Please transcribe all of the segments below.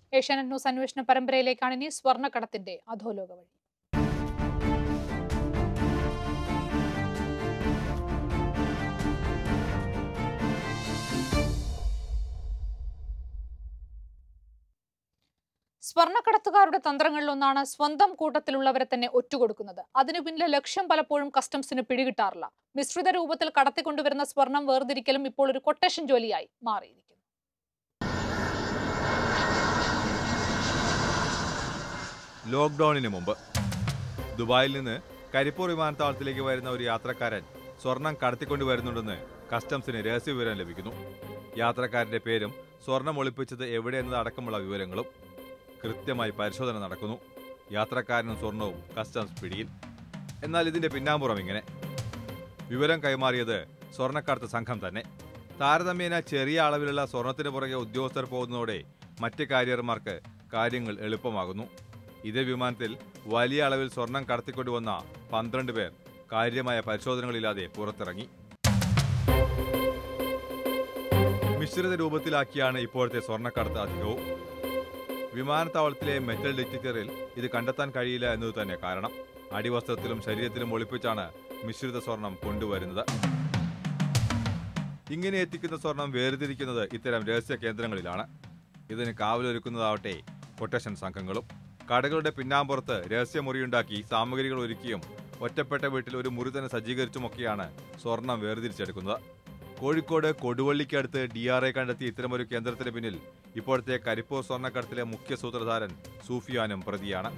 Asianet news അന്വേഷണ പരമ്പരയിലേക്കാണ് ഇനി സ്വർണ്ണക്കടത്തിന്റെ അധോലോക വഴി സ്വർണ്ണക്കടത്തുകാരുടെ തന്ത്രങ്ങളിലൊന്നാണ് സ്വന്തം കൂട്ടത്തിലുള്ളവരെ തന്നെ ഒറ്റുകൊടുക്കുന്നത് അതിനു പിന്നിലെ ലക്ഷ്യം പലപ്പോഴും കസ്റ്റംസിന് പിടികിട്ടാറില്ല മിശ്രിത രൂപത്തിൽ കടത്തിക്കൊണ്ടുവരുന്ന സ്വർണം വേർതിരിക്കലും ഇപ്പോൾ ഒരു കൊട്ടേഷൻ ജോലിയായി മാറിയിരിക്കുന്നു ലോക്ക്ഡൌണിന് മുമ്പ് ദുബായിൽ നിന്ന് കരിപ്പൂർ വിമാനത്താവളത്തിലേക്ക് വരുന്ന ഒരു യാത്രക്കാരൻ സ്വർണം കടത്തിക്കൊണ്ടു വരുന്നുണ്ടെന്ന് കസ്റ്റംസിന് രഹസ്യവിവരം ലഭിക്കുന്നു യാത്രക്കാരന്റെ പേരും സ്വർണം ഒളിപ്പിച്ചത് എവിടെയെന്നത് അടക്കമുള്ള വിവരങ്ങളും കൃത്യമായി പരിശോധന നടക്കുന്നു യാത്രക്കാരനും സ്വർണവും കസ്റ്റംസ് പിടിയിൽ എന്നാൽ ഇതിന്റെ പിന്നാമ്പുറം ഇങ്ങനെ വിവരം കൈമാറിയത് സ്വർണ്ണക്കടത്ത് സംഘം തന്നെ താരതമ്യേന ചെറിയ അളവിലുള്ള സ്വർണത്തിന് പുറകെ ഉദ്യോഗസ്ഥർ പോകുന്നതോടെ മറ്റ് കാരിയർമാർക്ക് കാര്യങ്ങൾ എളുപ്പമാകുന്നു ഇതേ വിമാനത്തിൽ വലിയ അളവിൽ സ്വർണം കടത്തിക്കൊണ്ടുവന്ന പന്ത്രണ്ട് പേർ കാര്യമായ പരിശോധനകളില്ലാതെ പുറത്തിറങ്ങി മിശ്രിത രൂപത്തിലാക്കിയാണ് ഇപ്പോഴത്തെ സ്വർണ്ണക്കടത്ത് അധികവും വിമാനത്താവളത്തിലെ മെറ്റൽ ഡിറ്റക്ടറിൽ ഇത് കണ്ടെത്താൻ കഴിയില്ല എന്നത് തന്നെ കാരണം അടിവസ്ത്രത്തിലും ശരീരത്തിലും ഒളിപ്പിച്ചാണ് മിശ്രിത സ്വർണം കൊണ്ടുവരുന്നത് ഇങ്ങനെ എത്തിക്കുന്ന സ്വർണം വേർതിരിക്കുന്നത് ഇത്തരം രഹസ്യ കേന്ദ്രങ്ങളിലാണ് ഇതിന് കാവലൊരുക്കുന്നതാവട്ടെ കൊട്ടേഷൻ സംഘങ്ങളും കടകളുടെ പിന്നാമ്പുറത്ത് രഹസ്യമുറിയുണ്ടാക്കി സാമഗ്രികൾ ഒരുക്കിയും ഒറ്റപ്പെട്ട വീട്ടിൽ ഒരു മുറി തന്നെ സജ്ജീകരിച്ചുമൊക്കെയാണ് സ്വർണം വേർതിരിച്ചെടുക്കുന്നത് കോഴിക്കോട് കൊടുവള്ളിക്കടുത്ത് ഡി ആർ എ കണ്ടെത്തിയ ഇത്തരമൊരു കേന്ദ്രത്തിന് പിന്നിൽ ഇപ്പോഴത്തെ കരിപ്പൂർ സ്വർണ്ണക്കടത്തിലെ മുഖ്യ സൂത്രധാരൻ സൂഫിയാനും പ്രതിയാണ്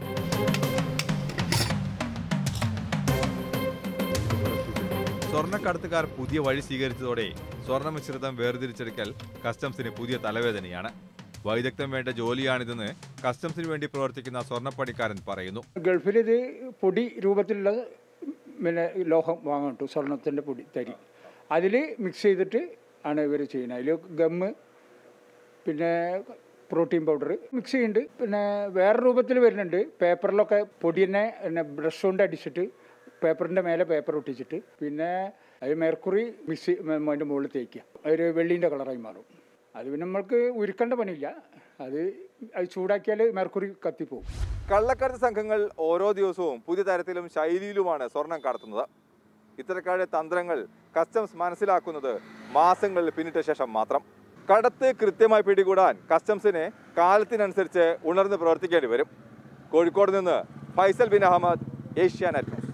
സ്വർണ്ണക്കടത്തുകാർ പുതിയ വഴി സ്വീകരിച്ചതോടെ സ്വർണ്ണ മിശ്രിതം വേർതിരിച്ചെടുക്കൽ കസ്റ്റംസിന് പുതിയ തലവേദനയാണ് വൈദഗ്ധ്യം വേണ്ട ജോലിയാണിതെന്ന് കസ്റ്റംസിന് വേണ്ടി പ്രവർത്തിക്കുന്ന സ്വർണ്ണപ്പണിക്കാരൻ പറയുന്നു ഗൾഫിൽ ഇത് പൊടി രൂപത്തിലുള്ള പിന്നെ ലോഹം വാങ്ങാൻ കിട്ടും സ്വർണത്തിൻ്റെ പൊടി തരി അതിൽ മിക്സ് ചെയ്തിട്ട് ആണ് ഇവർ ചെയ്യുന്നത് അതിൽ ഗമ്മ് പിന്നെ പ്രോട്ടീൻ പൗഡർ മിക്സ് ചെയ്യുന്നുണ്ട് പിന്നെ വേറെ രൂപത്തിൽ വരുന്നുണ്ട് പേപ്പറിലൊക്കെ പൊടി തന്നെ പിന്നെ ബ്രഷ് കൊണ്ട് അടിച്ചിട്ട് പേപ്പറിൻ്റെ മേലെ പേപ്പർ ഒട്ടിച്ചിട്ട് പിന്നെ അത് മെർക്കുറി മിക്സ് അതിൻ്റെ മുകളിൽ തേക്കുക ഒരു വെള്ളീൻ്റെ കളറായി മാറും അത് പിന്നെ നമ്മൾക്ക് ഉരുക്കേണ്ട പണിയില്ല അത് അത് ചൂടാക്കിയാൽ മെർക്കുറി കത്തിപ്പോവും കള്ളക്കടത്ത് സംഘങ്ങൾ ഓരോ ദിവസവും പുതിയ തരത്തിലും ശൈലിയിലുമാണ് സ്വർണം കടത്തുന്നത് ഇത്തരക്കാരുടെ തന്ത്രങ്ങൾ കസ്റ്റംസ് മനസ്സിലാക്കുന്നത് മാസങ്ങളിൽ പിന്നിട്ട ശേഷം മാത്രം കടത്ത് കൃത്യമായി പിടികൂടാൻ കസ്റ്റംസിന് കാലത്തിനനുസരിച്ച് ഉണർന്ന് പ്രവർത്തിക്കേണ്ടി വരും കോഴിക്കോട് നിന്ന് ഫൈസൽ ബിൻ അഹമ്മദ് ഏഷ്യാനെറ്റ് ന്യൂസ്